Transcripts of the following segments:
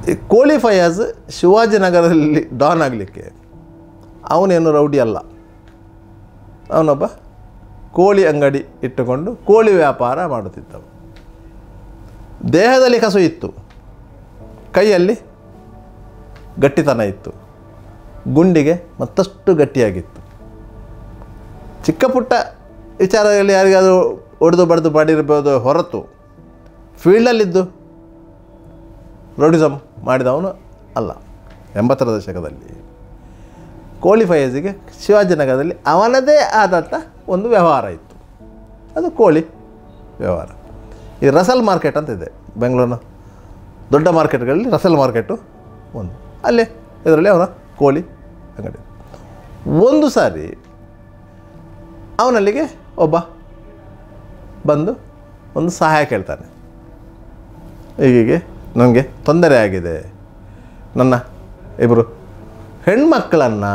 ಈ ಕೋಳಿ ಫಯಾಜ್ ಶಿವಾಜಿನಗರದಲ್ಲಿ ಡಾನ್ ಆಗಲಿಕ್ಕೆ ಅವನೇನು ರೌಡಿ ಅಲ್ಲ ಅವನೊಬ್ಬ ಕೋಳಿ ಅಂಗಡಿ ಇಟ್ಟುಕೊಂಡು ಕೋಳಿ ವ್ಯಾಪಾರ ಮಾಡುತ್ತಿದ್ದವು ದೇಹದಲ್ಲಿ ಕಸು ಇತ್ತು ಕೈಯಲ್ಲಿ ಗಟ್ಟಿತನ ಇತ್ತು ಗುಂಡಿಗೆ ಮತ್ತಷ್ಟು ಗಟ್ಟಿಯಾಗಿತ್ತು ಚಿಕ್ಕ ಪುಟ್ಟ ವಿಚಾರದಲ್ಲಿ ಯಾರಿಗಾದರೂ ಹೊಡೆದು ಬಡ್ದು ಮಾಡಿರ್ಬೋದು ಹೊರತು ಫೀಲ್ಡಲ್ಲಿದ್ದು ರೌಡಿಸಮ್ ಮಾಡಿದವನು ಅಲ್ಲ ಎಂಬತ್ತರ ದಶಕದಲ್ಲಿ ಕೋಳಿ ಫಯೇಜಿಗೆ ಶಿವಾಜಿನಗರದಲ್ಲಿ ಅವನದೇ ಆದಂಥ ಒಂದು ವ್ಯವಹಾರ ಇತ್ತು ಅದು ಕೋಳಿ ವ್ಯವಹಾರ ಈ ರಸಲ್ ಮಾರ್ಕೆಟ್ ಅಂತ ಇದೆ ಬೆಂಗಳೂರಿನ ದೊಡ್ಡ ಮಾರ್ಕೆಟ್ಗಳಲ್ಲಿ ರಸಲ್ ಮಾರ್ಕೆಟು ಒಂದು ಅಲ್ಲೇ ಇದರಲ್ಲಿ ಅವನ ಕೋಳಿ ಅಂಗಡಿ ಒಂದು ಸಾರಿ ಅವನಲ್ಲಿಗೆ ಒಬ್ಬ ಬಂದು ಒಂದು ಸಹಾಯ ಕೇಳ್ತಾನೆ ಹೀಗೆ ನನಗೆ ತೊಂದರೆ ಆಗಿದೆ ನನ್ನ ಇಬ್ಬರು ಹೆಣ್ಮಕ್ಕಳನ್ನು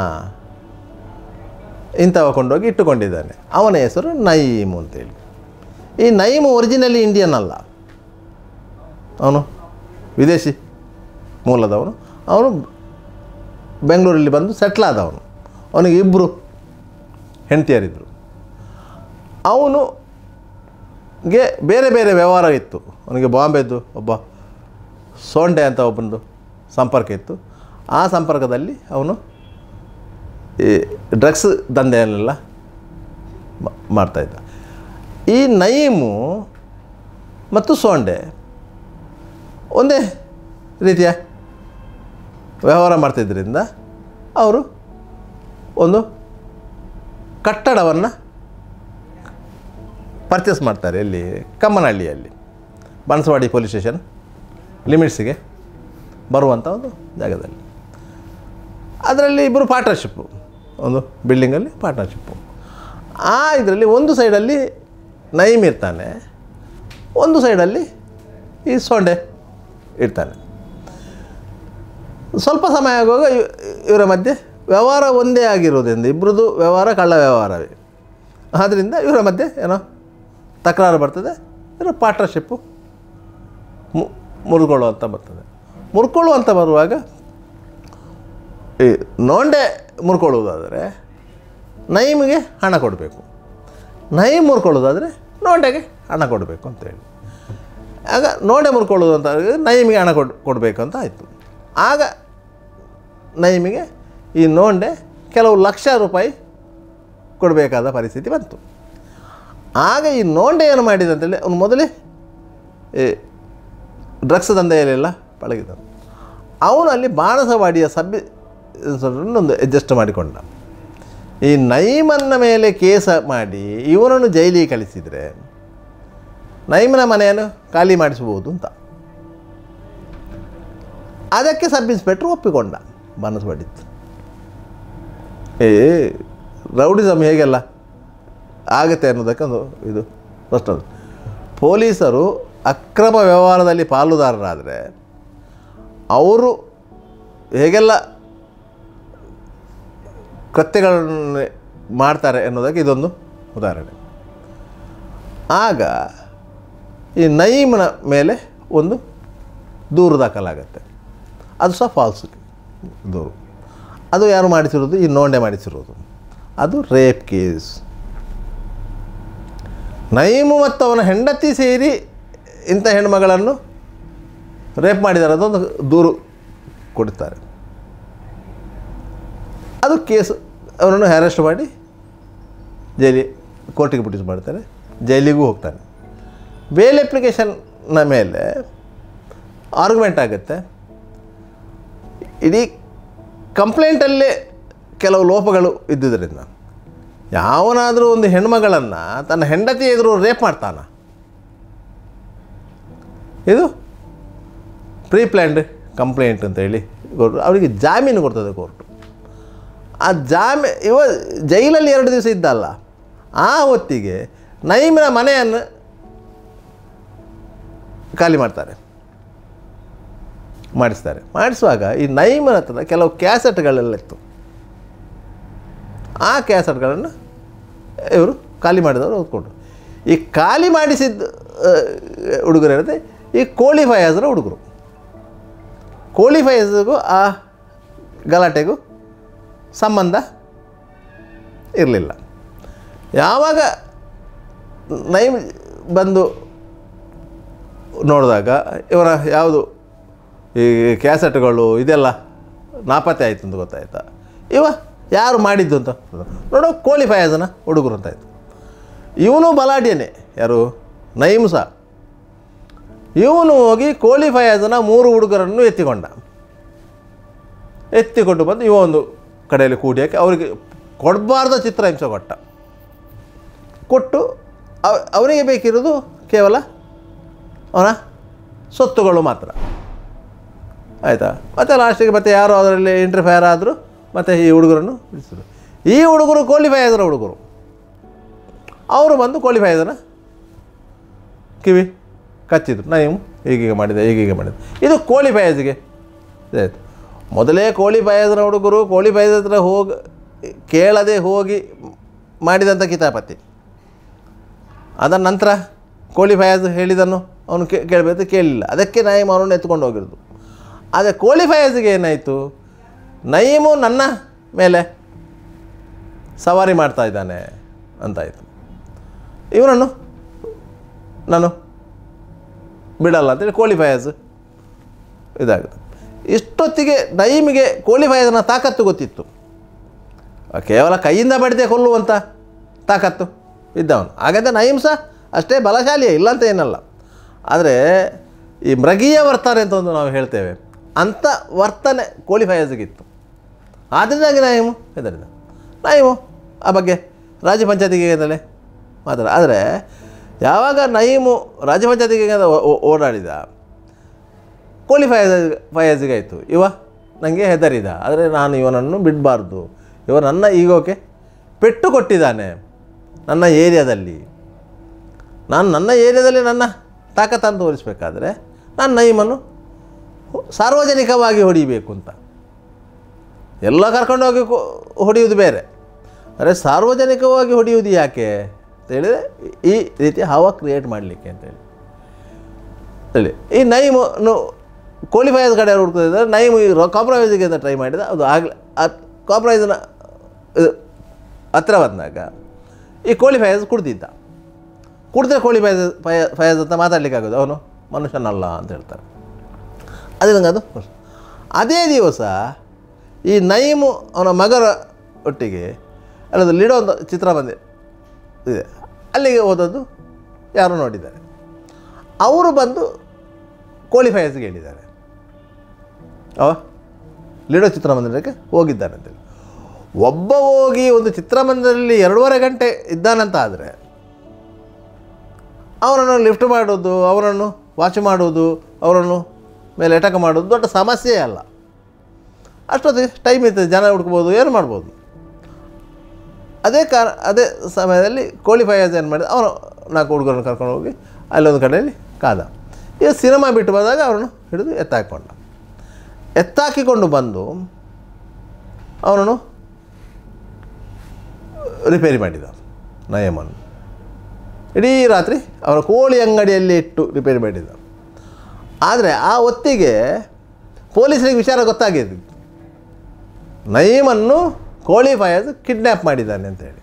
ಇಂಥವ ಕೊಂಡೋಗಿ ಇಟ್ಟುಕೊಂಡಿದ್ದಾನೆ ಅವನ ಹೆಸರು ನಯೀಮು ಅಂತೇಳಿ ಈ ನಯೀಮು ಒರಿಜಿನಲಿ ಇಂಡಿಯನ್ ಅಲ್ಲ ಅವನು ವಿದೇಶಿ ಮೂಲದವನು ಅವನು ಬೆಂಗಳೂರಲ್ಲಿ ಬಂದು ಸೆಟ್ಲ್ ಆದವನು ಅವನಿಗೆ ಇಬ್ಬರು ಹೆಂಡತಿಯರಿದ್ದರು ಅವನು ಗೆ ಬೇರೆ ಬೇರೆ ವ್ಯವಹಾರ ಇತ್ತು ಅವನಿಗೆ ಬಾಂಬೆದ್ದು ಒಬ್ಬ ಸೋಂಡೆ ಅಂತ ಒಬ್ಬಂದು ಸಂಪರ್ಕ ಇತ್ತು ಆ ಸಂಪರ್ಕದಲ್ಲಿ ಅವನು ಈ ಡ್ರಗ್ಸ್ ದಂಧೆಯನ್ನೆಲ್ಲ ಮ- ಮಾಡ್ತಾಯಿದ್ದ ಈ ನಯೀಮು ಮತ್ತು ಸೋಂಡೆ ಒಂದೇ ರೀತಿಯ ವ್ಯವಹಾರ ಮಾಡ್ತಿದ್ದರಿಂದ ಅವರು ಒಂದು ಕಟ್ಟಡವನ್ನು ಪರ್ಚೇಸ್ ಮಾಡ್ತಾರೆ ಇಲ್ಲಿ ಕಮ್ಮನಹಳ್ಳಿಯಲ್ಲಿ ಬಣಸವಾಡಿ ಪೊಲೀಸ್ ಸ್ಟೇಷನ್ ಲಿಮಿಟ್ಸಿಗೆ ಬರುವಂಥ ಒಂದು ಜಾಗದಲ್ಲಿ ಅದರಲ್ಲಿ ಇಬ್ಬರು ಪಾರ್ಟ್ನರ್ಶಿಪ್ಪು ಒಂದು ಬಿಲ್ಡಿಂಗಲ್ಲಿ ಪಾರ್ಟ್ನರ್ಶಿಪ್ಪು ಆ ಇದರಲ್ಲಿ ಒಂದು ಸೈಡಲ್ಲಿ ನಯೀಮ್ ಇರ್ತಾನೆ ಒಂದು ಸೈಡಲ್ಲಿ ಈ ಸೊಂಡೆ ಇರ್ತಾನೆ ಸ್ವಲ್ಪ ಸಮಯ ಆಗುವಾಗ ಇವ್- ಇವರ ಮಧ್ಯೆ ವ್ಯವಹಾರ ಒಂದೇ ಆಗಿರೋದ್ರಿಂದ ಇಬ್ಬರದು ವ್ಯವಹಾರ ಕಳ್ಳ ವ್ಯವಹಾರವೇ ಆದ್ದರಿಂದ ಇವರ ಮಧ್ಯೆ ಏನೋ ತಕರಾರು ಬರ್ತದೆ ಇವರ ಪಾರ್ಟ್ನರ್ಶಿಪ್ಪು ಮು ಮುರ್ಕೊಳ್ಳುವಂತ ಬರ್ತದೆ ಮುರ್ಕೊಳ್ಳುವಂತ ಬರುವಾಗ ಈ ನೋಂಡೆ ಮುರ್ಕೊಳ್ಳೋದಾದರೆ ನೈಮಿಗೆ ಹಣ ಕೊಡಬೇಕು ನೈಮ್ ಮುರ್ಕೊಳ್ಳೋದಾದರೆ ನೋಂಡೆಗೆ ಹಣ ಕೊಡಬೇಕು ಅಂತೇಳಿ ಆಗ ನೋಂಡೆ ಮುರ್ಕೊಳ್ಳೋದು ಅಂತ ಹೇಳಿದ್ರೆ ನೈಮಿಗೆ ಹಣ ಕೊಡ್ ಕೊಡಬೇಕು ಅಂತ ಆಯಿತು ಆಗ ನೈಮಿಗೆ ಈ ನೋಂಡೆ ಕೆಲವು ಲಕ್ಷ ರೂಪಾಯಿ ಕೊಡಬೇಕಾದ ಪರಿಸ್ಥಿತಿ ಬಂತು ಆಗ ಈ ನೋಂಡೆ ಏನು ಮಾಡಿದ ಅಂತೇಳಿ ಅವನು ಮೊದಲೇ ಈ ಡ್ರಗ್ಸ್ ದಂಧೆಯಲ್ಲೆಲ್ಲ ಪಳಗಿದ ಅವನು ಅಲ್ಲಿ ಬಾಣಸವಾಡಿಯ ಸಬ್ಬಿ ಒಂದು ಅಡ್ಜಸ್ಟ್ ಮಾಡಿಕೊಂಡ ಈ ನೈಮನ್ನ ಮೇಲೆ ಕೇಸ ಮಾಡಿ ಇವನನ್ನು ಜೈಲಿಗೆ ಕಳಿಸಿದರೆ ನೈಮನ ಮನೆಯನ್ನು ಖಾಲಿ ಮಾಡಿಸಬಹುದು ಅಂತ ಅದಕ್ಕೆ ಸಬ್ ಇನ್ಸ್ಪೆಕ್ಟ್ರ್ ಒಪ್ಪಿಕೊಂಡ ಬಾಣಸವಾಡಿತ್ತು ಏ ರೌಡಿಸಮ್ ಹೇಗೆಲ್ಲ ಆಗುತ್ತೆ ಅನ್ನೋದಕ್ಕೆ ಒಂದು ಇದು ಫಸ್ಟ್ ಅದು ಪೊಲೀಸರು ಅಕ್ರಮ ವ್ಯವಹಾರದಲ್ಲಿ ಪಾಲುದಾರರಾದರೆ ಅವರು ಹೇಗೆಲ್ಲ ಕೃತ್ಯಗಳನ್ನು ಮಾಡ್ತಾರೆ ಅನ್ನೋದಕ್ಕೆ ಇದೊಂದು ಉದಾಹರಣೆ ಆಗ ಈ ನಯೀಮನ ಮೇಲೆ ಒಂದು ದೂರು ದಾಖಲಾಗತ್ತೆ ಅದು ಸಹ ಫಾಲ್ಸ್ ದೂರು ಅದು ಯಾರು ಮಾಡಿಸಿರೋದು ಈ ನೋಂಡೆ ಮಾಡಿಸಿರೋದು ಅದು ರೇಪ್ ಕೇಸ್ ನಯೀಮು ಮತ್ತು ಅವನ ಹೆಂಡತಿ ಸೇರಿ ಇಂಥ ಹೆಣ್ಮಗಳನ್ನು ರೇಪ್ ಮಾಡಿದ್ದಾರೆ ಅದೊಂದು ದೂರು ಕೊಡ್ತಾರೆ ಅದು ಕೇಸು ಅವನನ್ನು ಅರೆಸ್ಟ್ ಮಾಡಿ ಜೈಲಿ ಕೋರ್ಟಿಗೆ ಬಿಟ್ಟಿಸ್ ಮಾಡ್ತಾರೆ ಜೈಲಿಗೂ ಹೋಗ್ತಾನೆ ಬೇಲ್ ಅಪ್ಲಿಕೇಶನ್ನ ಮೇಲೆ ಆರ್ಗ್ಯುಮೆಂಟ್ ಆಗುತ್ತೆ ಇಡೀ ಕಂಪ್ಲೇಂಟಲ್ಲೇ ಕೆಲವು ಲೋಪಗಳು ಇದ್ದುದರಿಂದ ಯಾವನಾದರೂ ಒಂದು ಹೆಣ್ಮಗಳನ್ನು ತನ್ನ ಹೆಂಡತಿ ಎದುರು ರೇಪ್ ಮಾಡ್ತಾನ ಇದು ಪ್ರೀ ಪ್ಲ್ಯಾಂಡ್ ಕಂಪ್ಲೇಂಟ್ ಅಂತ ಹೇಳಿ ಕೋರ್ಟ್ ಅವರಿಗೆ ಜಾಮೀನು ಕೊಡ್ತದೆ ಕೋರ್ಟು ಆ ಜಾಮೀ ಇವ ಜೈಲಲ್ಲಿ ಎರಡು ದಿವಸ ಇದ್ದಲ್ಲ ಆ ಹೊತ್ತಿಗೆ ನೈಮಿನ ಮನೆಯನ್ನು ಖಾಲಿ ಮಾಡ್ತಾರೆ ಮಾಡಿಸ್ತಾರೆ ಮಾಡಿಸುವಾಗ ಈ ನೈಮನ ಹತ್ರ ಕೆಲವು ಕ್ಯಾಸೆಟ್ಗಳೆಲ್ಲ ಇತ್ತು ಆ ಕ್ಯಾಸೆಟ್ಗಳನ್ನು ಇವರು ಖಾಲಿ ಮಾಡಿದವರು ಓದ್ಕೊಂಡ್ರು ಈ ಖಾಲಿ ಮಾಡಿಸಿದ ಹುಡುಗರು ಇರುತ್ತೆ ಈ ಕೋಳಿ ಫಯಾಜ್ರ ಹುಡುಗರು ಕೋಳಿ ಫಯಾಜ್ಗೂ ಆ ಗಲಾಟೆಗೂ ಸಂಬಂಧ ಇರಲಿಲ್ಲ ಯಾವಾಗ ನೈಮ್ ಬಂದು ನೋಡಿದಾಗ ಇವರ ಯಾವುದು ಈ ಕ್ಯಾಸೆಟ್ಗಳು ಇದೆಲ್ಲ ನಾಪತ್ತೆ ಆಯಿತು ಅಂತ ಗೊತ್ತಾಯ್ತಾ ಇವ ಯಾರು ಮಾಡಿದ್ದು ಅಂತ ನೋಡು ಕೋಳಿ ಫಯಾಜನ ಹುಡುಗರು ಅಂತ ಆಯಿತು ಇವನು ಬಲಾಢ್ಯನೇ ಯಾರು ನೈಮ್ ಸಹ ಇವನು ಹೋಗಿ ಕೋಳಿ ಫಯಾಜನ ಮೂರು ಹುಡುಗರನ್ನು ಎತ್ತಿಕೊಂಡ ಎತ್ತಿಕೊಂಡು ಬಂದು ಇವ ಒಂದು ಕಡೆಯಲ್ಲಿ ಕೂಡಿ ಹಾಕಿ ಅವರಿಗೆ ಕೊಡಬಾರ್ದ ಚಿತ್ರಹಿಂಸೆ ಕೊಟ್ಟ ಕೊಟ್ಟು ಅವ- ಅವನಿಗೆ ಬೇಕಿರೋದು ಕೇವಲ ಅವನ ಸೊತ್ತುಗಳು ಮಾತ್ರ ಆಯಿತಾ ಮತ್ತು ಲಾಸ್ಟಿಗೆ ಮತ್ತೆ ಯಾರು ಅದರಲ್ಲಿ ಇಂಟರ್ಫೈರ್ ಆದರು ಮತ್ತು ಈ ಹುಡುಗರನ್ನು ಬಿಡಿಸಿದ್ರು ಈ ಹುಡುಗರು ಕೋಳಿ ಫಯಾಜನ ಹುಡುಗರು ಅವರು ಬಂದು ಕೋಳಿ ಫಯಾಜನ ಕಿವಿ ಕಚ್ಚಿದ್ರು ನೈಮು ಹೀಗೀಗೆ ಮಾಡಿದೆ ಹೀಗೀಗೆ ಮಾಡಿದೆ ಇದು ಕೋಳಿ ಫಯಾಜಿಗೆ ಇದಾಯಿತು ಮೊದಲೇ ಕೋಳಿ ಫಯಾಜನ ಹುಡುಗರು ಕೋಳಿ ಫಯಾಜ್ ಹತ್ರ ಹೋಗಿ ಕೇಳದೆ ಹೋಗಿ ಮಾಡಿದಂಥ ಕಿತಾಪತಿ ಅದರ ನಂತರ ಕೋಳಿ ಫಯಾಜ್ ಹೇಳಿದನ್ನು ಅವನು ಕೇ ಕೇಳಬೇಕು ಕೇಳಲಿಲ್ಲ ಅದಕ್ಕೆ ನಯೀಮ್ ಅವನನ್ನು ಎತ್ಕೊಂಡು ಹೋಗಿರೋದು ಆದರೆ ಕೋಳಿ ಫಯಾಜ್ಗೆ ಏನಾಯಿತು ನಯೀಮು ನನ್ನ ಮೇಲೆ ಸವಾರಿ ಮಾಡ್ತಾ ಇದ್ದಾನೆ ಅಂತಾಯಿತು ಇವನನ್ನು ನಾನು ಬಿಡಲ್ಲ ಅಂತೇಳಿ ಕೋಳಿ ಫಯಾಜ್ ಇದಾಗುತ್ತೆ ಇಷ್ಟೊತ್ತಿಗೆ ನಯೀಮಿಗೆ ಕೋಳಿ ಫಯಾಜನ ತಾಕತ್ತು ಗೊತ್ತಿತ್ತು ಕೇವಲ ಕೈಯಿಂದ ಬಡಿದೆ ಕೊಲ್ಲುವಂಥ ತಾಕತ್ತು ಇದ್ದವನು ಹಾಗಾದರೆ ನಯೀಮ್ ಸಹ ಅಷ್ಟೇ ಬಲಶಾಲಿಯೇ ಇಲ್ಲ ಅಂತ ಏನಲ್ಲ ಆದರೆ ಈ ಮೃಗೀಯ ವರ್ತನೆ ಅಂತ ಒಂದು ನಾವು ಹೇಳ್ತೇವೆ ಅಂಥ ವರ್ತನೆ ಕೋಳಿ ಫಯಾಜಿಗಿತ್ತು ಆದ್ದರಿಂದಾಗಿ ನಯೀಮು ಹೆದರಿದ ನಯೀಮು ಆ ಬಗ್ಗೆ ರಾಜ್ಯ ಪಂಚಾಯತಿಗೆ ಅಂತಲೇ ಮಾತಾಡ ಆದರೆ ಯಾವಾಗ ನಯೀಮು ರಾಜ್ಯ ಪಂಚಾಯತಿಗೆ ಅಂತ ಓ- ಓ- ಓಡಾಡಿದ ಕೋಳಿ ಫಯಾಜ್ ಫಯಾಜಿಗೆ ಆಯಿತು ಇವ ನನಗೆ ಹೆದರಿದ ಆದರೆ ನಾನು ಇವನನ್ನು ಬಿಡಬಾರ್ದು ಇವ ನನ್ನ ಈಗೋಕೆ ಪೆಟ್ಟು ಕೊಟ್ಟಿದ್ದಾನೆ ನನ್ನ ಏರಿಯಾದಲ್ಲಿ ನಾನು ನನ್ನ ಏರಿಯಾದಲ್ಲಿ ನನ್ನ ತಾಕತ್ತನ್ನು ತೋರಿಸಬೇಕಾದ್ರೆ ನಾನು ನೈಮನ್ನು ಸಾರ್ವಜನಿಕವಾಗಿ ಹೊಡಿಬೇಕು ಅಂತ ಎಲ್ಲ ಕರ್ಕೊಂಡೋಗಿ ಕೊ- ಹೊಡೆಯುವುದು ಬೇರೆ ಆದರೆ ಸಾರ್ವಜನಿಕವಾಗಿ ಹೊಡೆಯುವುದು ಯಾಕೆ ಅಂತ ಹೇಳಿದರೆ ಈ ರೀತಿ ಹವಾ ಕ್ರಿಯೇಟ್ ಮಾಡಲಿಕ್ಕೆ ಅಂತೇಳಿ ಹೇಳಿ ಈ ನೈಮು ಕೋಳಿ ಫಯಾಜ್ ಕಡೆ ಹುಡುಕ್ತಿದ್ದಾರೆ ನೈಮು ಈ ಕಾಂಪ್ರಮೈಸಿಗೆ ಅಂತ ಟ್ರೈ ಮಾಡಿದ ಅದು ಆಗಲೇ ಆ ಕಾಂಪ್ರಮೈಸನ್ನ ಇದು ಹತ್ರ ಬಂದಾಗ ಈ ಕೋಳಿ ಫಯಾಜ್ ಕುಡ್ದಿದ್ದ ಕುಡಿದ್ರೆ ಕೋಳಿ ಫಯಾಜ್ ಫಯ ಫಯಾಜ್ ಅಂತ ಮಾತಾಡಲಿಕ್ಕಾಗೋದು ಅವನು ಮನುಷ್ಯನಲ್ಲ ಅಂತ ಹೇಳ್ತಾರೆ ಅದು ನಂಗೆ ಅದು ಪ್ರಶ್ನೆ. ಅದೇ ದಿವಸ ಈ ನೈಮು ಅವನ ಮಗರ ಒಟ್ಟಿಗೆ ಅಲ್ಲದು ಲಿಡೋ ಒಂದು ಚಿತ್ರ ಬಂದೆ ಇದೆ ಅಲ್ಲಿಗೆ ಹೋದದ್ದು ಯಾರು ನೋಡಿದ್ದಾರೆ ಅವರು ಬಂದು ಕೋಳಿ ಫಯಾಜ್ಗೆ ಹೇಳಿದ್ದಾರೆ ಅವ ಲಿಡೋ ಚಿತ್ರಮಂದಿರಕ್ಕೆ ಹೋಗಿದ್ದಾನೆ ಅಂತೇಳಿ ಒಬ್ಬ ಹೋಗಿ ಒಂದು ಚಿತ್ರಮಂದಿರದಲ್ಲಿ ಎರಡೂವರೆ ಗಂಟೆ ಇದ್ದಾನಂತ ಆದರೆ ಅವನನ್ನು ಲಿಫ್ಟ್ ಮಾಡೋದು ಅವರನ್ನು ವಾಚ್ ಮಾಡೋದು ಅವರನ್ನು ಮೇಲೆ ಅಟ್ಯಾಕ್ ಮಾಡೋದು ದೊಡ್ಡ ಸಮಸ್ಯೆ ಅಲ್ಲ ಅಷ್ಟೊತ್ತಿಗೆ ಟೈಮ್ ಇರ್ತದೆ ಜನ ಹುಡ್ಕೋಬೋದು ಏನು ಮಾಡ್ಬೋದು ಅದೇ ಕಾರ ಅದೇ ಸಮಯದಲ್ಲಿ ಕೋಳಿ ಫಯಾಜ್ ಏನು ಮಾಡಿದ ಅವನು ನಾಲ್ಕು ಹುಡುಗರನ್ನು ಕರ್ಕೊಂಡು ಹೋಗಿ ಅಲ್ಲೊಂದು ಕಡೆಯಲ್ಲಿ ಕಾದ ಈಗ ಸಿನಿಮಾ ಬಿಟ್ಟು ಬಂದಾಗ ಅವರನ್ನು ಹಿಡಿದು ಎತ್ತಾಕೊಂಡ ಎತ್ತಾಕಿಕೊಂಡು ಬಂದು ಅವನನ್ನು ರಿಪೇರಿ ಮಾಡಿದ ನಯಮನ್ನು ಇಡೀ ರಾತ್ರಿ ಅವರ ಕೋಳಿ ಅಂಗಡಿಯಲ್ಲಿ ಇಟ್ಟು ರಿಪೇರಿ ಮಾಡಿದ ಆದರೆ ಆ ಹೊತ್ತಿಗೆ ಪೊಲೀಸರಿಗೆ ವಿಚಾರ ಗೊತ್ತಾಗಿದೆ ನಯೀಮನ್ನು ಕೋಳಿ ಫಯಾಜ್ ಕಿಡ್ನ್ಯಾಪ್ ಮಾಡಿದ್ದಾನೆ ಅಂತೇಳಿ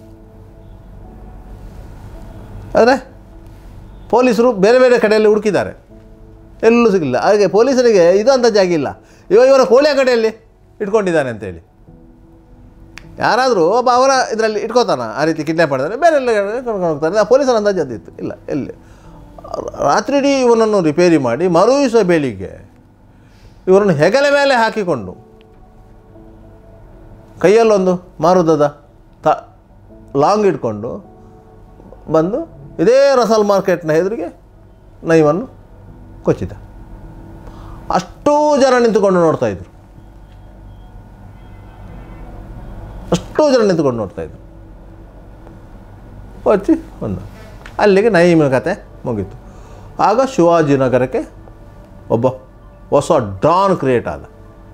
ಆದರೆ ಪೊಲೀಸರು ಬೇರೆ ಬೇರೆ ಕಡೆಯಲ್ಲಿ ಹುಡುಕಿದ್ದಾರೆ ಎಲ್ಲೂ ಸಿಗಲಿಲ್ಲ ಹಾಗೆ ಪೊಲೀಸರಿಗೆ ಇದು ಅಂತ ಜಾಗ ಇಲ್ಲ ಇವ ಇವರ ಕೋಳಿ ಅಂಗಡಿಯಲ್ಲಿ ಇಟ್ಕೊಂಡಿದ್ದಾನೆ ಅಂತೇಳಿ ಯಾರಾದರೂ ಒಬ್ಬ ಅವರ ಇದರಲ್ಲಿ ಇಟ್ಕೋತಾನ ಆ ರೀತಿ ಕಿಡ್ನ್ಯಾಪ್ ಮಾಡಿದ್ರೆ ಬೇರೆ ಎಲ್ಲ ಕಡೆ ಕರ್ಕೊಂಡು ಹೋಗ್ತಾರೆ ಆ ಪೊಲೀಸರ ಅಂದಾಜು ಅದಿತ್ತು ಇಲ್ಲ ಎಲ್ಲಿ ರಾತ್ರಿ ಇಡೀ ಇವನನ್ನು ರಿಪೇರಿ ಮಾಡಿ ಮರುದಿವಸ ಬೆಳಿಗ್ಗೆ ಇವರನ್ನು ಹೆಗಲ ಮೇಲೆ ಹಾಕಿಕೊಂಡು ಕೈಯಲ್ಲೊಂದು ಮಾರುದದ ತ ಲಾಂಗ್ ಇಟ್ಕೊಂಡು ಬಂದು ಇದೇ ರಸಲ್ ಮಾರ್ಕೆಟ್ನ ಎದುರಿಗೆ ನೈವನ್ನು ಕೊಚ್ಚಿದ ಅಷ್ಟೂ ಜನ ನಿಂತುಕೊಂಡು ನೋಡ್ತಾ ಇದ್ರು ಅಷ್ಟೂ ಜನ ನಿಂತುಕೊಂಡು ನೋಡ್ತಾ ಇದ್ರು ಕೊಚ್ಚಿ ಒಂದು ಅಲ್ಲಿಗೆ ನೈಮಿನ ಕತೆ ಮುಗೀತು ಆಗ ಶಿವಾಜಿನಗರಕ್ಕೆ ಒಬ್ಬ ಹೊಸ ಡಾನ್ ಕ್ರಿಯೇಟ್ ಆದ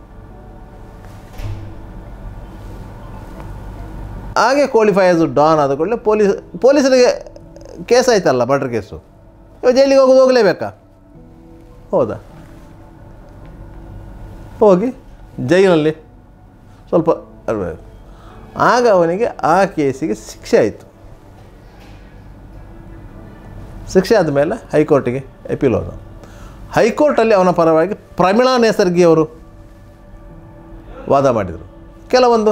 ಹಾಗೆ ಕ್ವಾಲಿಫೈಯರ್ಸ್ ಡಾನ್ ಆದ ಕೂಡಲೇ ಪೊಲೀಸ್ ಪೊಲೀಸರಿಗೆ ಕೇಸ್ ಆಯ್ತಲ್ಲ ಮರ್ಡರ್ ಕೇಸು ಇವಾಗ ಜೈಲಿಗೆ ಹೋಗೋದು ಹೋಗಲೇಬೇಕಾ ಹೌದಾ ಹೋಗಿ ಜೈಲಿನಲ್ಲಿ ಸ್ವಲ್ಪ ಇರ್ಬೇಕು. ಆಗ ಅವನಿಗೆ ಆ ಕೇಸಿಗೆ ಶಿಕ್ಷೆ ಆಯಿತು ಶಿಕ್ಷೆ ಆದಮೇಲೆ ಹೈಕೋರ್ಟಿಗೆ ಅಪೀಲ್ ಹೋದ ಹೈಕೋರ್ಟಲ್ಲಿ ಅವನ ಪರವಾಗಿ ಪ್ರಮಿಳಾ ನೇಸರ್ಗಿ ಅವರು ವಾದ ಮಾಡಿದರು ಕೆಲವೊಂದು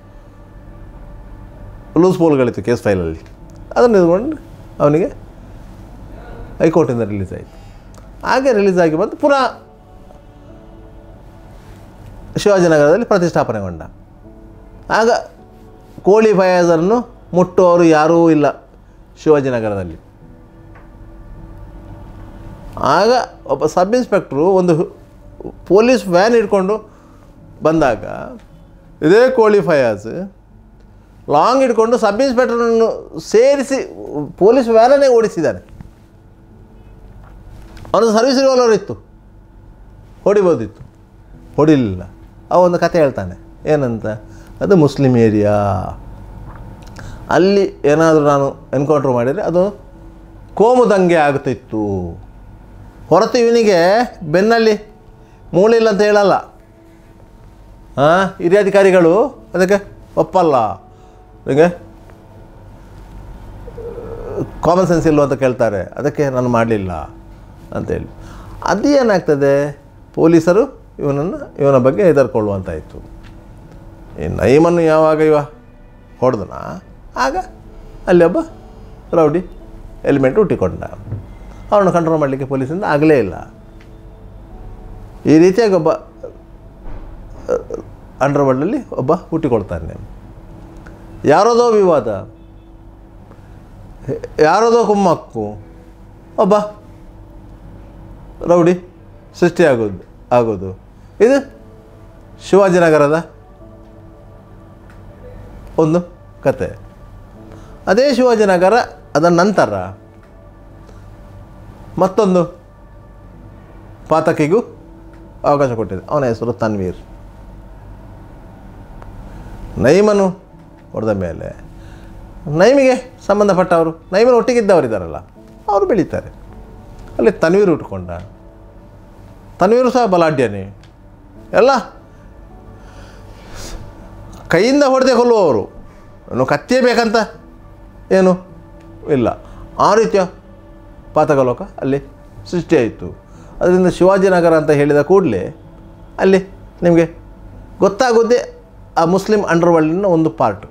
ಲೂಸ್ ಪೋಲ್ಗಳಿತ್ತು ಕೇಸ್ ಫೈಲಲ್ಲಿ ಅದನ್ನು ಇದ್ಕೊಂಡು ಅವನಿಗೆ ಹೈಕೋರ್ಟಿಂದ ರಿಲೀಸ್ ಆಯಿತು ಹಾಗೆ ರಿಲೀಸ್ ಆಗಿ ಬಂದು ಪುನಃ ಶಿವಾಜಿನಗರದಲ್ಲಿ ಪ್ರತಿಷ್ಠಾಪನೆಗೊಂಡ ಆಗ ಕೋಳಿ ಫಯಾಜರನ್ನು ಮುಟ್ಟುವವರು ಯಾರೂ ಇಲ್ಲ ಶಿವಾಜಿನಗರದಲ್ಲಿ ಆಗ ಒಬ್ಬ ಸಬ್ ಇನ್ಸ್ಪೆಕ್ಟ್ರು ಒಂದು ಪೊಲೀಸ್ ವ್ಯಾನ್ ಹಿಡ್ಕೊಂಡು ಬಂದಾಗ ಇದೇ ಕೋಳಿ ಫಯಾಜ್ ಲಾಂಗ್ ಹಿಡ್ಕೊಂಡು ಸಬ್ ಇನ್ಸ್ಪೆಕ್ಟರನ್ನು ಸೇರಿಸಿ ಪೊಲೀಸ್ ವ್ಯಾನನ್ನೇ ಓಡಿಸಿದ್ದಾನೆ ಅವನದು ಸರ್ವಿಸ್ ರಿವಾಲ್ವರ್ ಇತ್ತು ಹೊಡಿಬೋದಿತ್ತು ಹೊಡಿಲಿಲ್ಲ ಅವ ಒಂದು ಕತೆ ಹೇಳ್ತಾನೆ ಏನಂತ ಅದು ಮುಸ್ಲಿಂ ಏರಿಯಾ ಅಲ್ಲಿ ಏನಾದರೂ ನಾನು ಎನ್ಕೌಂಟ್ರ್ ಮಾಡಿದರೆ ಅದು ಕೋಮು ದಂಗೆ ಆಗ್ತಿತ್ತು ಹೊರತು ಇವನಿಗೆ ಬೆನ್ನಲ್ಲಿ ಮೂಳಿಲ್ಲ ಅಂತ ಹೇಳಲ್ಲ ಹಾಂ ಹಿರಿಯಾಧಿಕಾರಿಗಳು ಅದಕ್ಕೆ ಒಪ್ಪಲ್ಲ ನಿಮಗೆ ಕಾಮನ್ ಸೆನ್ಸ್ ಇಲ್ವ ಅಂತ ಕೇಳ್ತಾರೆ ಅದಕ್ಕೆ ನಾನು ಮಾಡಲಿಲ್ಲ ಅಂತೇಳಿ ಅದು ಏನಾಗ್ತದೆ ಪೊಲೀಸರು ಇವನನ್ನು ಇವನ ಬಗ್ಗೆ ಹೆದರ್ಕೊಳ್ಳುವಂತಾಯಿತು ಈ ನೈಮನ್ನು ಯಾವಾಗ ಇವ ಹೊಡೆದನ ಆಗ ಅಲ್ಲಿ ಒಬ್ಬ ರೌಡಿ ಎಲಿಮೆಂಟ್ ಹುಟ್ಟಿಕೊಂಡ ಅವನು ಕಂಟ್ರೋಲ್ ಮಾಡಲಿಕ್ಕೆ ಪೊಲೀಸಿಂದ ಆಗಲೇ ಇಲ್ಲ ಈ ರೀತಿಯಾಗಿ ಒಬ್ಬ ಅಂಡರ್ವರ್ಲ್ಡಲ್ಲಿ ಒಬ್ಬ ಹುಟ್ಟಿಕೊಳ್ತಾನೆ ಯಾರದೋ ವಿವಾದ ಯಾರದೋ ಕುಮ್ಮಕ್ಕು ಒಬ್ಬ ರೌಡಿ ಸೃಷ್ಟಿಯಾಗೋದು ಆಗೋದು ಇದು ಶಿವಾಜಿನಗರದ ಒಂದು ಕತೆ ಅದೇ ಶಿವಾಜಿನಗರ ಅದರ ನಂತರ ಮತ್ತೊಂದು ಪಾತಕಿಗೂ ಅವಕಾಶ ಕೊಟ್ಟಿದೆ ಅವನ ಹೆಸರು ತನ್ವೀರ್ ನೈಮನು ಹೊಡೆದ ಮೇಲೆ ನೈಮಿಗೆ ಸಂಬಂಧಪಟ್ಟವರು ನೈಮನ ಒಟ್ಟಿಗಿದ್ದವರಿದ್ದಾರಲ್ಲ ಅವರು ಬೆಳೀತಾರೆ ಅಲ್ಲಿ ತನ್ವೀರ್ ಉಟ್ಕೊಂಡ ತನ್ವೀರು ಸಹ ಬಲಾಢ್ಯನೇ ಎಲ್ಲ ಕೈಯಿಂದ ಹೊಡೆದೇ ಕೊಲ್ಲುವವರು ಇನ್ನು ಕತ್ತಿಯೇ ಬೇಕಂತ ಏನು ಇಲ್ಲ ಆ ರೀತಿಯ ಪಾತಕಲೋಕ ಅಲ್ಲಿ ಸೃಷ್ಟಿಯಾಯಿತು ಅದರಿಂದ ಶಿವಾಜಿನಗರ ಅಂತ ಹೇಳಿದ ಕೂಡಲೇ ಅಲ್ಲಿ ನಿಮಗೆ ಗೊತ್ತಾಗೋದೇ ಆ ಮುಸ್ಲಿಂ ಅಂಡರ್ವರ್ಲ್ಡಿನ ಒಂದು ಪಾರ್ಟ್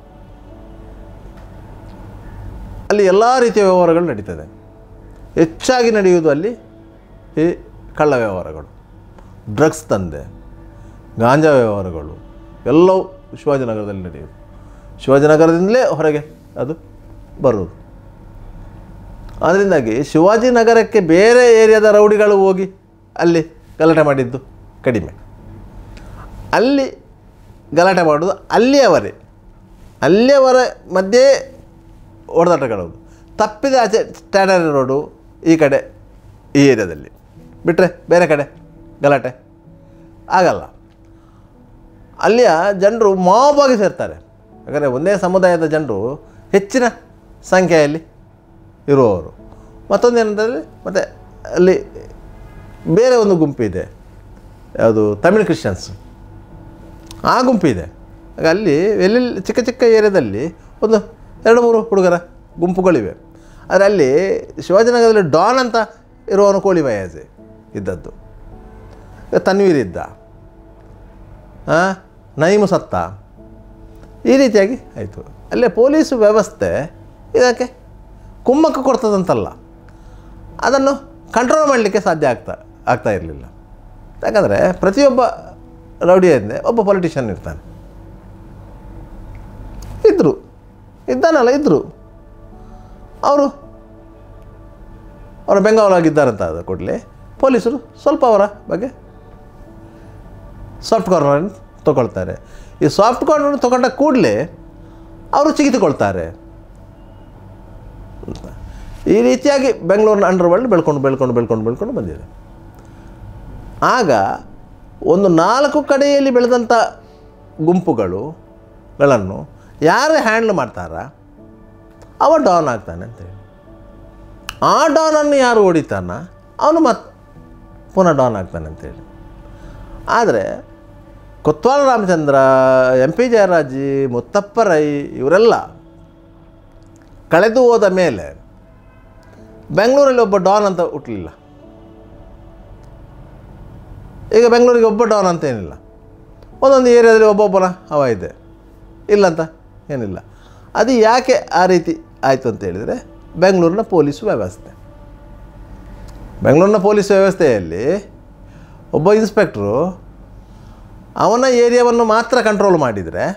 ಅಲ್ಲಿ ಎಲ್ಲ ರೀತಿಯ ವ್ಯವಹಾರಗಳು ನಡೀತದೆ ಹೆಚ್ಚಾಗಿ ನಡೆಯುವುದು ಅಲ್ಲಿ ಈ ಕಳ್ಳ ವ್ಯವಹಾರಗಳು ಡ್ರಗ್ಸ್ ದಂಧೆ ಗಾಂಜಾ ವ್ಯವಹಾರಗಳು ಎಲ್ಲವೂ ಶಿವಾಜಿನಗರದಲ್ಲಿ ನಡೆಯುವುದು ಶಿವಾಜಿನಗರದಿಂದಲೇ ಹೊರಗೆ ಅದು ಬರುವುದು ಅದರಿಂದಾಗಿ ಶಿವಾಜಿನಗರಕ್ಕೆ ಬೇರೆ ಏರಿಯಾದ ರೌಡಿಗಳು ಹೋಗಿ ಅಲ್ಲಿ ಗಲಾಟೆ ಮಾಡಿದ್ದು ಕಡಿಮೆ ಅಲ್ಲಿ ಗಲಾಟೆ ಮಾಡೋದು ಅಲ್ಲಿಯವರೇ ಅಲ್ಲಿಯವರ ಮಧ್ಯೆ ಹೊಡೆದಾಟಗಳದು ತಪ್ಪಿದ ಆಚೆ ಸ್ಟ್ಯಾಂಡರ್ಡ್ ರೋಡು ಈ ಕಡೆ ಈ ಏರಿಯಾದಲ್ಲಿ ಬಿಟ್ಟರೆ ಬೇರೆ ಕಡೆ ಗಲಾಟೆ ಆಗಲ್ಲ ಅಲ್ಲಿಯ ಜನರು ಮಾವಾಗಿ ಸೇರ್ತಾರೆ ಯಾಕಂದರೆ ಒಂದೇ ಸಮುದಾಯದ ಜನರು ಹೆಚ್ಚಿನ ಸಂಖ್ಯೆಯಲ್ಲಿ ಇರುವವರು ಮತ್ತೊಂದು ಏನಂತಂದರೆ ಮತ್ತು ಅಲ್ಲಿ ಬೇರೆ ಒಂದು ಗುಂಪಿದೆ ಯಾವುದು ತಮಿಳ್ ಕ್ರಿಶ್ಚಿಯನ್ಸ್ ಆ ಗುಂಪಿದೆ ಆಗ ಅಲ್ಲಿ ಎಲ್ಲೆಲ್ಲಿ ಚಿಕ್ಕ ಚಿಕ್ಕ ಏರಿಯಾದಲ್ಲಿ ಒಂದು ಎರಡು ಮೂರು ಹುಡುಗರ ಗುಂಪುಗಳಿವೆ ಆದರೆ ಅಲ್ಲಿ ಶಿವಾಜಿನಗರದಲ್ಲಿ ಡಾನ್ ಅಂತ ಇರುವವನು ಕೋಳಿ ಬಯಾಜೆ ಇದ್ದದ್ದು ತನ್ವೀರ್ ಇದ್ದ ಹಾಂ ನೈಮು ಸತ್ತ ಈ ರೀತಿಯಾಗಿ ಆಯಿತು ಅಲ್ಲೇ ಪೊಲೀಸ್ ವ್ಯವಸ್ಥೆ ಇದಕ್ಕೆ ಕುಮ್ಮಕ್ಕು ಕೊಡ್ತದಂತಲ್ಲ ಅದನ್ನು ಕಂಟ್ರೋಲ್ ಮಾಡಲಿಕ್ಕೆ ಸಾಧ್ಯ ಆಗ್ತಾ ಆಗ್ತಾ ಇರಲಿಲ್ಲ ಯಾಕಂದರೆ ಪ್ರತಿಯೊಬ್ಬ ರೌಡಿ ಹಿಂದೆ ಒಬ್ಬ ಪೊಲಿಟಿಷಿಯನ್ ಇರ್ತಾನೆ ಇದ್ದರು ಇದ್ದಾನಲ್ಲ ಇದ್ದರು ಅವರು ಅವರ ಬೆಂಗಾವಲಾಗಿದ್ದಾರಂತ ಆದ ಕೂಡಲೇ ಪೊಲೀಸರು ಸ್ವಲ್ಪ ಅವರ ಬಗ್ಗೆ ಸಾಫ್ಟ್ ಕಾರ್ನರನ್ನು ತಗೊಳ್ತಾರೆ ಈ ಸಾಫ್ಟ್ ಕಾರ್ನರ್ ತಗೊಂಡ ಕೂಡಲೇ ಅವರು ಚಿಗಿತುಕೊಳ್ತಾರೆ ಅಂತ. ಈ ರೀತಿಯಾಗಿ ಬೆಂಗಳೂರಿನ ಅಂಡರ್ ವರ್ಲ್ಡ್ ಬೆಳ್ಕೊಂಡು ಬೆಳ್ಕೊಂಡು ಬೆಳ್ಕೊಂಡು ಬೆಳ್ಕೊಂಡು ಬಂದಿದೆ ಆಗ ಒಂದು ನಾಲ್ಕು ಕಡೆಯಲ್ಲಿ ಬೆಳೆದಂಥ ಗುಂಪುಗಳುಗಳನ್ನು ಯಾರು ಹ್ಯಾಂಡ್ಲ್ ಮಾಡ್ತಾರ ಅವ ಡೌನ್ ಆಗ್ತಾನೆ ಅಂತೇಳಿ ಆ ಡೌನನ್ನು ಯಾರು ಹೊಡಿತಾನ ಅವನು ಮತ್ತೆ ಪುನಃ ಡೌನ್ ಆಗ್ತಾನೆ ಅಂತೇಳಿ ಆದರೆ ಕೊತ್ವಾಲ ರಾಮಚಂದ್ರ ಎಂ ಪಿ ಜಯರಾಜಿ ಮುತ್ತಪ್ಪ ರೈ ಇವರೆಲ್ಲ ಕಳೆದು ಹೋದ ಮೇಲೆ ಬೆಂಗಳೂರಲ್ಲಿ ಒಬ್ಬ ಡಾನ್ ಅಂತ ಹುಟ್ಟಲಿಲ್ಲ ಈಗ ಬೆಂಗಳೂರಿಗೆ ಒಬ್ಬ ಡಾನ್ ಅಂತ ಏನಿಲ್ಲ ಒಂದೊಂದು ಏರಿಯಾದಲ್ಲಿ ಒಬ್ಬೊಬ್ಬನ ಹವ ಇದೆ ಇಲ್ಲಂತ ಏನಿಲ್ಲ ಅದು ಯಾಕೆ ಆ ರೀತಿ ಆಯಿತು ಅಂತ ಹೇಳಿದರೆ ಬೆಂಗಳೂರಿನ ಪೊಲೀಸ್ ವ್ಯವಸ್ಥೆ ಬೆಂಗಳೂರಿನ ಪೊಲೀಸ್ ವ್ಯವಸ್ಥೆಯಲ್ಲಿ ಒಬ್ಬ ಇನ್ಸ್ಪೆಕ್ಟ್ರು ಅವನ ಏರಿಯಾವನ್ನು ಮಾತ್ರ ಕಂಟ್ರೋಲ್ ಮಾಡಿದರೆ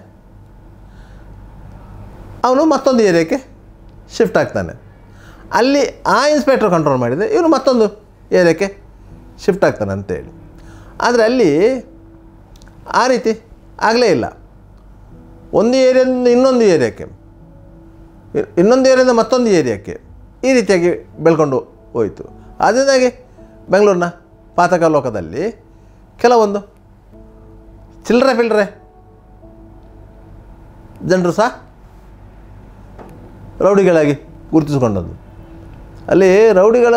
ಅವನು ಮತ್ತೊಂದು ಏರಿಯಾಕ್ಕೆ ಶಿಫ್ಟ್ ಆಗ್ತಾನೆ ಅಲ್ಲಿ ಆ ಇನ್ಸ್ಪೆಕ್ಟ್ರ್ ಕಂಟ್ರೋಲ್ ಮಾಡಿದರೆ ಇವನು ಮತ್ತೊಂದು ಏರಿಯಾಕ್ಕೆ ಶಿಫ್ಟ್ ಆಗ್ತಾನೆ ಅಂತೇಳಿ ಆದರೆ ಅಲ್ಲಿ ಆ ರೀತಿ ಆಗಲೇ ಇಲ್ಲ ಒಂದು ಏರಿಯಾದಿಂದ ಇನ್ನೊಂದು ಏರಿಯಾಕ್ಕೆ ಇ- ಇನ್ನೊಂದು ಏರಿಯಾದಿಂದ ಮತ್ತೊಂದು ಏರಿಯಾಕ್ಕೆ ಈ ರೀತಿಯಾಗಿ ಬೆಳ್ಕೊಂಡು ಹೋಯಿತು ಅದರಿಂದಾಗಿ ಬೆಂಗಳೂರಿನ ಪಾತಕ ಲೋಕದಲ್ಲಿ ಕೆಲವೊಂದು ಚಿಲ್ಲರೆ ಪಿಲ್ಲರೆ ಜನರು ಸಹ ರೌಡಿಗಳಾಗಿ ಗುರುತಿಸಿಕೊಂಡದ್ದು ಅಲ್ಲಿ ರೌಡಿಗಳ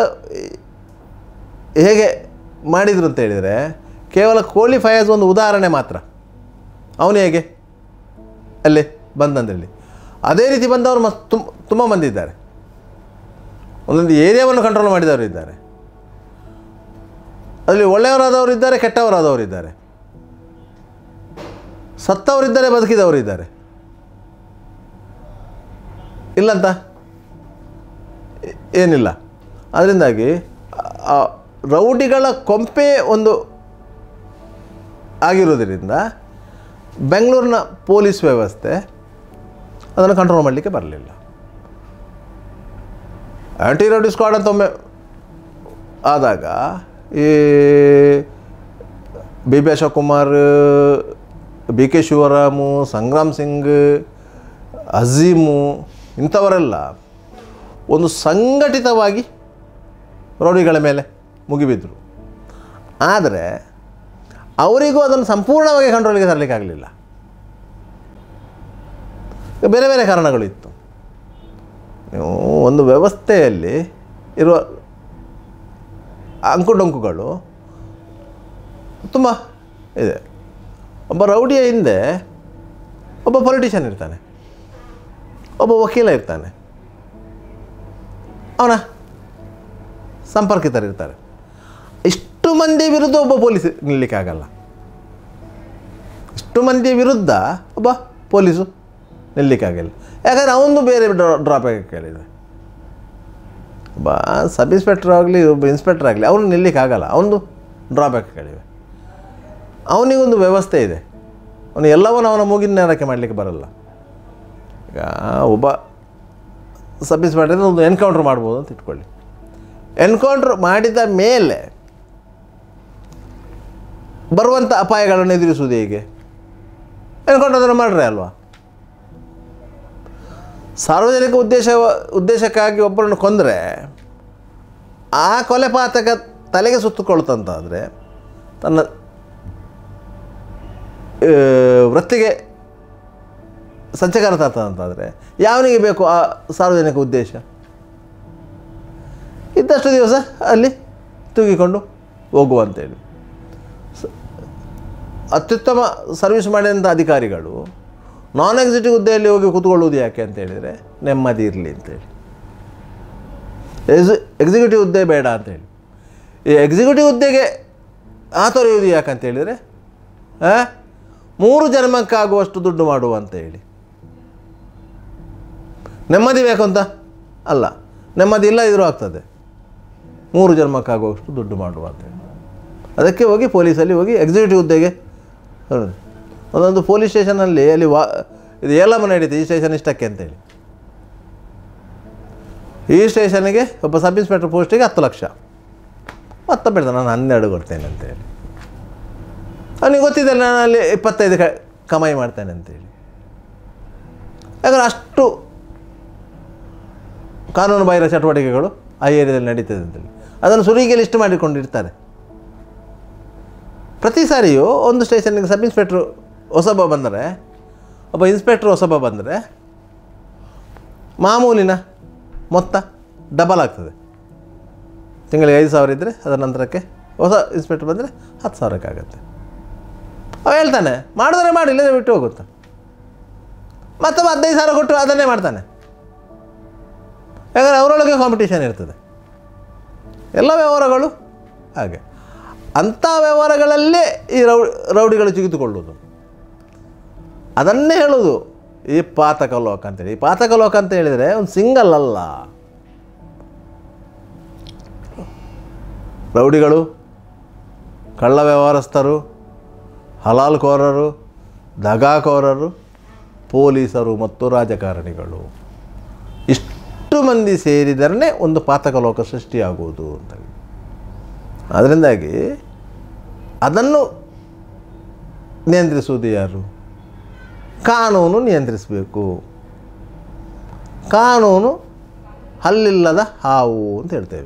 ಹೇಗೆ ಮಾಡಿದರು ಅಂತ ಹೇಳಿದರೆ ಕೇವಲ ಕೋಳಿ ಫಯಾಜ್ ಒಂದು ಉದಾಹರಣೆ ಮಾತ್ರ ಅವನು ಹೇಗೆ ಅಲ್ಲಿ ಬಂದಂದ್ರಲ್ಲಿ ಅದೇ ರೀತಿ ಬಂದವರು ಮಸ್ ತುಂಬ ತುಂಬ ಮಂದಿ ಇದ್ದಾರೆ ಒಂದೊಂದು ಏರಿಯಾವನ್ನು ಕಂಟ್ರೋಲ್ ಮಾಡಿದವರು ಇದ್ದಾರೆ ಅಲ್ಲಿ ಒಳ್ಳೆಯವರಾದವರು ಇದ್ದಾರೆ ಕೆಟ್ಟವರಾದವರು ಇದ್ದಾರೆ ಸತ್ತವರಿದ್ದಾರೆ ಬದುಕಿದವರಿದ್ದಾರೆ ಇಲ್ಲಂತ ಏ- ಏನಿಲ್ಲ ಅದರಿಂದಾಗಿ ಆ ರೌಡಿಗಳ ಕೊಂಪೆ ಒಂದು ಆಗಿರೋದ್ರಿಂದ ಬೆಂಗಳೂರಿನ ಪೊಲೀಸ್ ವ್ಯವಸ್ಥೆ ಅದನ್ನು ಕಂಟ್ರೋಲ್ ಮಾಡಲಿಕ್ಕೆ ಬರಲಿಲ್ಲ ಆ್ಯಂಟಿ ರೌಡಿ ಸ್ಕ್ವಾಡ್ ಅಂತ ಒಮ್ಮೆ ಆದಾಗ ಈ B B Ashok Kumar B K Shivaramu Sangram Singh Azeem ಇಂಥವರೆಲ್ಲ ಒಂದು ಸಂಘಟಿತವಾಗಿ ರೌಡಿಗಳ ಮೇಲೆ ಮುಗಿಬಿದ್ದರು ಆದರೆ ಅವರಿಗೂ ಅದನ್ನು ಸಂಪೂರ್ಣವಾಗಿ ಕಂಟ್ರೋಲಿಗೆ ತರಲಿಕ್ಕಾಗಲಿಲ್ಲ ಬೇರೆ ಬೇರೆ ಕಾರಣಗಳು ಇತ್ತು ನೀವು ಒಂದು ವ್ಯವಸ್ಥೆಯಲ್ಲಿ ಇರುವ ಅಂಕುಡೊಂಕುಗಳು ತುಂಬ ಇದೆ ಒಬ್ಬ ರೌಡಿಯ ಹಿಂದೆ ಒಬ್ಬ ಪೊಲಿಟಿಷಿಯನ್ ಇರ್ತಾನೆ ಒಬ್ಬ ವಕೀಲ ಇರ್ತಾನೆ ಅವನ ಸಂಪರ್ಕಿತರಿರ್ತಾರೆ ಇಷ್ಟು ಮಂದಿ ವಿರುದ್ಧ ಒಬ್ಬ ಪೊಲೀಸ್ ನಿಲ್ಲಕ್ಕಾಗಲ್ಲ ಇಷ್ಟು ಮಂದಿ ವಿರುದ್ಧ ಒಬ್ಬ ಪೊಲೀಸು ನಿಲ್ಲಕ್ಕಾಗಲ್ಲ ಯಾಕಂದರೆ ಅವನು ಬೇರೆ ಡ್ರಾಪ್ ಕೇಳಿದೆ ಒಬ್ಬ ಸಬ್ ಇನ್ಸ್ಪೆಕ್ಟರ್ ಆಗಲಿ ಒಬ್ಬ ಇನ್ಸ್ಪೆಕ್ಟರ್ ಆಗಲಿ ಅವನು ನಿಲ್ಲಕ್ಕಾಗಲ್ಲ ಅವನದು ಡ್ರಾಬ್ಯಾಕ್ ಕೇಳಿವೆ ಅವನಿಗೊಂದು ವ್ಯವಸ್ಥೆ ಇದೆ ಅವನು ಎಲ್ಲವನ್ನು ಅವನ ಮೂಗಿನ ನೇರಕ್ಕೆ ಮಾಡಲಿಕ್ಕೆ ಬರಲ್ಲ ಈಗ ಒಬ್ಬ ಸಬ್ ಇನ್ಸ್ಪೆಕ್ಟರ್ ಒಂದು ಎನ್ಕೌಂಟ್ರ್ ಮಾಡ್ಬೋದು ಅಂತ ಇಟ್ಕೊಳ್ಳಿ ಎನ್ಕೌಂಟ್ರ್ ಮಾಡಿದ ಮೇಲೆ ಬರುವಂಥ ಅಪಾಯಗಳನ್ನು ಎದುರಿಸುವುದು ಹೇಗೆ ಎನ್ಕೌಂಟ್ರ್ ಅದನ್ನು ಮಾಡ್ರೆ ಅಲ್ವಾ ಸಾರ್ವಜನಿಕ ಉದ್ದೇಶ ಉದ್ದೇಶಕ್ಕಾಗಿ ಒಬ್ಬರನ್ನು ಕೊಂದರೆ ಆ ಕೊಲೆಪಾತಕ ತಲೆಗೆ ಸುತ್ತುಕೊಳ್ತಂತಾದರೆ ತನ್ನ ಆ, ವೃತ್ತಿಗೆ ಸಂಚಕಾರ ತರ್ತದಂತಾದರೆ ಯಾವನಿಗೆ ಬೇಕು ಆ ಸಾರ್ವಜನಿಕ ಉದ್ದೇಶ ಇದ್ದಷ್ಟು ದಿವಸ ಅಲ್ಲಿ ತೂಗಿಕೊಂಡು ಹೋಗುವಂತೇಳಿ ಸ- ಅತ್ಯುತ್ತಮ ಸರ್ವಿಸ್ ಮಾಡಿದಂಥ ಅಧಿಕಾರಿಗಳು ನಾನ್ ಎಕ್ಸಿಕ್ಯೂಟಿವ್ ಹುದ್ದೆಯಲ್ಲಿ ಹೋಗಿ ಕೂತ್ಕೊಳ್ಳುವುದು ಯಾಕೆ ಅಂತ ಹೇಳಿದರೆ ನೆಮ್ಮದಿ ಇರಲಿ ಅಂತೇಳಿ ಎಕ್ಸಿ ಎಕ್ಸಿಕ್ಯೂಟಿವ್ ಹುದ್ದೆ ಬೇಡ ಅಂತೇಳಿ ಈ ಎಕ್ಸಿಕ್ಯೂಟಿವ್ ಹುದ್ದೆಗೆ ಹಾತೊರೆಯುವುದು ಯಾಕಂತ ಹೇಳಿದರೆ ಆ, ಮೂರು ಜನ್ಮಕ್ಕಾಗುವಷ್ಟು ದುಡ್ಡು ಮಾಡುವ ಅಂತ ಹೇಳಿ ನೆಮ್ಮದಿ ಬೇಕು ಅಂತ ಅಲ್ಲ ನೆಮ್ಮದಿ ಇಲ್ಲ ಇದ್ರೂ ಆಗ್ತದೆ ಮೂರು ಜನ್ಮಕ್ಕಾಗುವಷ್ಟು ದುಡ್ಡು ಮಾಡುವ ಅಂತೇಳಿ ಅದಕ್ಕೆ ಹೋಗಿ ಪೊಲೀಸಲ್ಲಿ ಹೋಗಿ ಎಕ್ಸಿಕ್ಯೂಟಿವ್ ಹುದ್ದೆಗೆ ಹೌದು. ಒಂದೊಂದು ಪೊಲೀಸ್ ಸ್ಟೇಷನಲ್ಲಿ ಅಲ್ಲಿ ವಾ ಇದು ಏಲಮ್ಮ ನಡೀತೆ ಈ ಸ್ಟೇಷನ್ ಇಷ್ಟಕ್ಕೆ ಅಂತೇಳಿ ಈ ಸ್ಟೇಷನ್ಗೆ ಒಬ್ಬ ಸಬ್ ಇನ್ಸ್ಪೆಕ್ಟರ್ ಪೋಸ್ಟಿಗೆ ಹತ್ತು ಲಕ್ಷ ಮತ್ತೆ ಬೇಡ ನಾನು ಹನ್ನೆರಡು ಕೊಡ್ತೇನೆ ಅಂತೇಳಿ ಅವನಿಗೆ ಗೊತ್ತಿದೆ ನಾನು ಅಲ್ಲಿ ಇಪ್ಪತ್ತೈದು ಕ ಕಮಾಯಿ ಮಾಡ್ತೇನೆ ಅಂತೇಳಿ ಯಾಕಂದ್ರೆ ಅಷ್ಟು ಕಾನೂನು ಬಾಹಿರ ಚಟುವಟಿಕೆಗಳು ಆ ಏರಿಯಾದಲ್ಲಿ ನಡೀತದೆ ಅಂತೇಳಿ ಅದನ್ನು ಸುರಿಗೆ ಲಿಸ್ಟ್ ಮಾಡಿಕೊಂಡಿರ್ತಾರೆ ಪ್ರತಿ ಸಾರಿಯೂ ಒಂದು ಸ್ಟೇಷನ್ಗೆ ಸಬ್ ಇನ್ಸ್ಪೆಕ್ಟ್ರು ಹೊಸಬ ಬಂದರೆ ಒಬ್ಬ ಇನ್ಸ್ಪೆಕ್ಟ್ರ್ ಹೊಸಬ ಬಂದರೆ ಮಾಮೂಲಿನ ಮೊತ್ತ ಡಬಲ್ ಆಗ್ತದೆ ತಿಂಗಳಿಗೆ ಐದು ಸಾವಿರ ಇದ್ದರೆ ಅದರ ನಂತರಕ್ಕೆ ಹೊಸ ಇನ್ಸ್ಪೆಕ್ಟ್ರ್ ಬಂದರೆ ಹತ್ತು ಸಾವಿರಕ್ಕೆ ಆಗುತ್ತೆ ಅವ ಹೇಳ್ತಾನೆ ಮಾಡಿದ್ರೆ ಮಾಡಿ ಇಲ್ಲದೆ ಬಿಟ್ಟು ಹೋಗುತ್ತೆ ಮತ್ತೊಬ್ಬ ಹದಿನೈದು ಸಾವಿರ ಕೊಟ್ಟು ಅದನ್ನೇ ಮಾಡ್ತಾನೆ ಯಾಕಂದರೆ ಅವರೊಳಗೆ ಕಾಂಪಿಟೇಷನ್ ಇರ್ತದೆ ಎಲ್ಲ ವ್ಯವಹಾರಗಳು ಹಾಗೆ ಅಂಥ ವ್ಯವಹಾರಗಳಲ್ಲೇ ಈ ರೌ ರೌಡಿಗಳು ಚಿಗಿದುಕೊಳ್ಳೋದು ಅದನ್ನೇ ಹೇಳೋದು ಈ ಪಾತಕ ಲೋಕ ಅಂತೇಳಿ ಈ ಪಾತಕ ಲೋಕ ಅಂತ ಹೇಳಿದರೆ ಒಂದು ಸಿಂಗಲ್ ಅಲ್ಲ ರೌಡಿಗಳು ಕಳ್ಳ ವ್ಯವಹಾರಸ್ಥರು ಹಲಾಲ್ಕೋರರು ದಗಾಕೋರರು ಪೊಲೀಸರು ಮತ್ತು ರಾಜಕಾರಣಿಗಳು ಇಷ್ಟು ಮಂದಿ ಸೇರಿದರೆ ಒಂದು ಪಾತಕ ಲೋಕ ಸೃಷ್ಟಿಯಾಗುವುದು ಅಂತ ಅದರಿಂದಾಗಿ ಅದನ್ನು ನಿಯಂತ್ರಿಸುವುದು ಯಾರು ಕಾನೂನು ನಿಯಂತ್ರಿಸಬೇಕು ಕಾನೂನು ಹಲ್ಲಿಲ್ಲದ ಹಾವು ಅಂತ ಹೇಳ್ತೇವೆ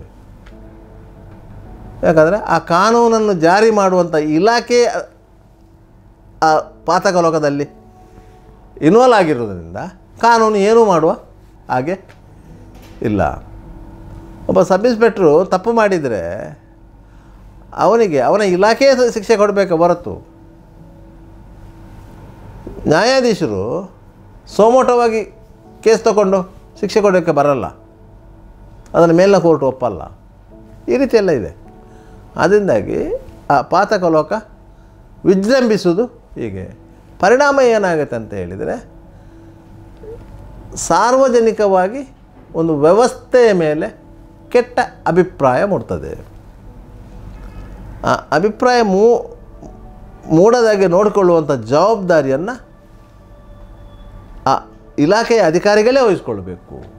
ಯಾಕಂದರೆ ಆ ಕಾನೂನನ್ನು ಜಾರಿ ಮಾಡುವಂಥ ಇಲಾಖೆ ಆ ಪಾತಕ ಲೋಕದಲ್ಲಿ ಇನ್ವಾಲ್ವ್ ಆಗಿರೋದ್ರಿಂದ ಕಾನೂನು ಏನೂ ಮಾಡುವ ಹಾಗೆ ಇಲ್ಲ ಒಬ್ಬ ಸಬ್ ಇನ್ಸ್ಪೆಕ್ಟ್ರು ತಪ್ಪು ಮಾಡಿದರೆ ಅವನಿಗೆ ಅವನ ಇಲಾಖೆಯ ಶಿಕ್ಷೆ ಕೊಡಬೇಕು ಹೊರತು ನ್ಯಾಯಾಧೀಶರು ಸೋಮೋಟವಾಗಿ ಕೇಸ್ ತಗೊಂಡು ಶಿಕ್ಷೆ ಕೊಡೋಕ್ಕೆ ಬರಲ್ಲ ಅದನ್ನು ಮೇಲಿನ ಕೋರ್ಟ್ ಒಪ್ಪಲ್ಲ ಈ ರೀತಿ ಎಲ್ಲ ಇದೆ ಅದರಿಂದಾಗಿ ಆ ಪಾತಕ ಲೋಕ ವಿಜೃಂಭಿಸುವುದು ಹೀಗೆ ಪರಿಣಾಮ ಏನಾಗುತ್ತೆ ಅಂತ ಹೇಳಿದರೆ ಸಾರ್ವಜನಿಕವಾಗಿ ಒಂದು ವ್ಯವಸ್ಥೆಯ ಮೇಲೆ ಕೆಟ್ಟ ಅಭಿಪ್ರಾಯ ಮೂಡ್ತದೆ ಆ ಅಭಿಪ್ರಾಯ ಮೂ ಮೂಡದಾಗೆ ನೋಡಿಕೊಳ್ಳುವಂಥ ಜವಾಬ್ದಾರಿಯನ್ನು ಆ ಇಲಾಖೆಯ ಅಧಿಕಾರಿಗಳೇ ವಹಿಸ್ಕೊಳ್ಬೇಕು